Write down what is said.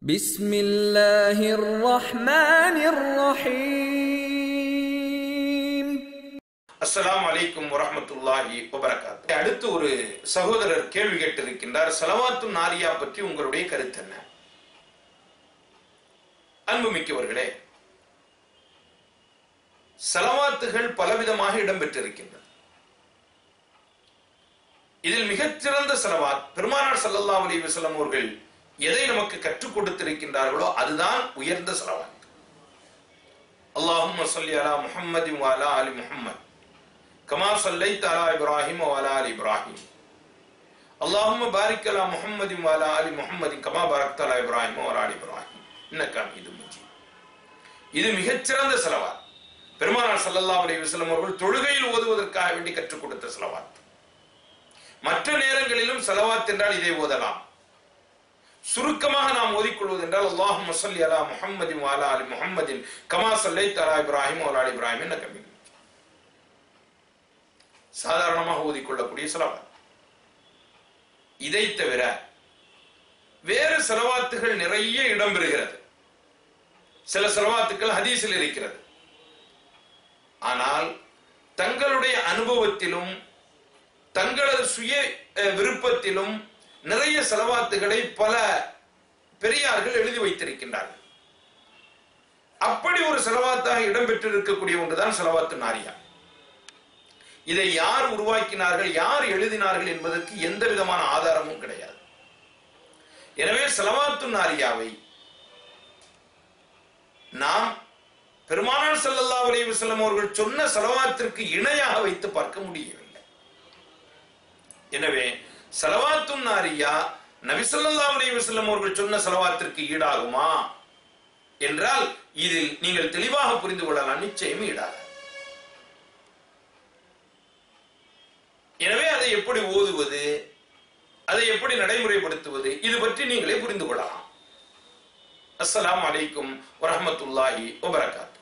بسم الله الرحمن الرحيم அஸ்ஸலாமு அலைக்கும் வரஹ்மத்துல்லாஹி வபரகாத் அடுத்து ஒரு சகோதரர் கேள்வி கேட்டிருக்கின்றார் சலவாத்து நாரியா பற்றி உங்களுடைய கருத்து என்ன அன்புமிக்கவர்களே சலவாத்துகள் பலவிதமாக இடம்பெற்றிருக்கின்றன இதில் மிகச்சிறந்த சலவாத் பெருமானார் ஸல்லல்லாஹு அலைஹி வஸல்லம் அவர்கள் எதை நமக்கு கற்றுக் கொடுத்திருக்கின்றார்களோ அதுதான் உயர்ந்த சலவாத் அல்லாஹும்ம ஸல்லி அலா முஹம்மதின் வ அலா ஆலி முஹம்மத் كما صليت على ابراهيم وعلى ال ابراهيم اللهم بارك على محمد وعلى ال محمد كما باركت على ابراهيم وعلى ال ابراهيم انك حميد مجيد இது மிகச்சிறந்த செலவாத் பெருமானார் ஸல்லல்லாஹு அலைஹி வஸல்லம் அவர்கள் தொழுகையில் ஓதுவதற்காக வேண்டி கற்றுக் கொடுத்த செலவாத் மற்ற நேரங்களிலும் செலவாத் என்றால் இதை ஓதலாம் சுருக்கமாக நாம் ஓதிக்கொள்வது என்றால் அல்லாஹும்ம ஸல்லி அலா முஹம்மதின் வ அலா ஆலி முஹம்மதின் கமா ஸல்லைத அலா இப்ராஹிம் வ அலா ஆலி இப்ராஹிம் இன்னக ஹமீதும் சாதாரணமாக ஓதிக்கொள்ளக்கூடிய செலவாத் இதை தவிர வேறு செலவாத்துகள் நிறைய இடம்பெறுகிறது சில செலவாத்துக்கள் ஹதீஸில் இருக்கிறது ஆனால் தங்களுடைய அனுபவத்திலும் தங்களது சுய அஹ், விருப்பத்திலும் நிறைய செலவாத்துகளை பல பெரியார்கள் எழுதி வைத்திருக்கின்றார்கள் அப்படி ஒரு செலவாத்தாக இடம்பெற்றிருக்கக்கூடிய ஒன்றுதான் செலவாத்து நாரியா இதை யார் உருவாக்கினார்கள் யார் எழுதினார்கள் என்பதற்கு எந்த விதமான ஆதாரமும் கிடையாது எனவே செலவாத்து நாரியாவை நாம் பெருமானார் ஸல்லல்லாஹு அலைஹி வஸல்லம் அவர்கள் சொன்ன செலவாத்திற்கு இணையாக வைத்து பார்க்க முடியவில்லை எனவே செலவாத்து நாரியா நபி ஸல்லல்லாஹு அலைஹி வஸல்லம் அவர்கள் சொன்ன செலவாத்திற்கு ஈடாகுமா என்றால் இதில் நீங்கள் தெளிவாக புரிந்து கொள்ளலாம் நிச்சயம் ஈடாக எனவே அதை எப்படி ஓதுவது அதை எப்படி நடைமுறைப்படுத்துவது இது பற்றி நீங்களே புரிந்து கொள்ளலாம் அஸ்ஸலாமு அலைக்கும் வரஹ்மத்துல்லாஹி வபரகாத்து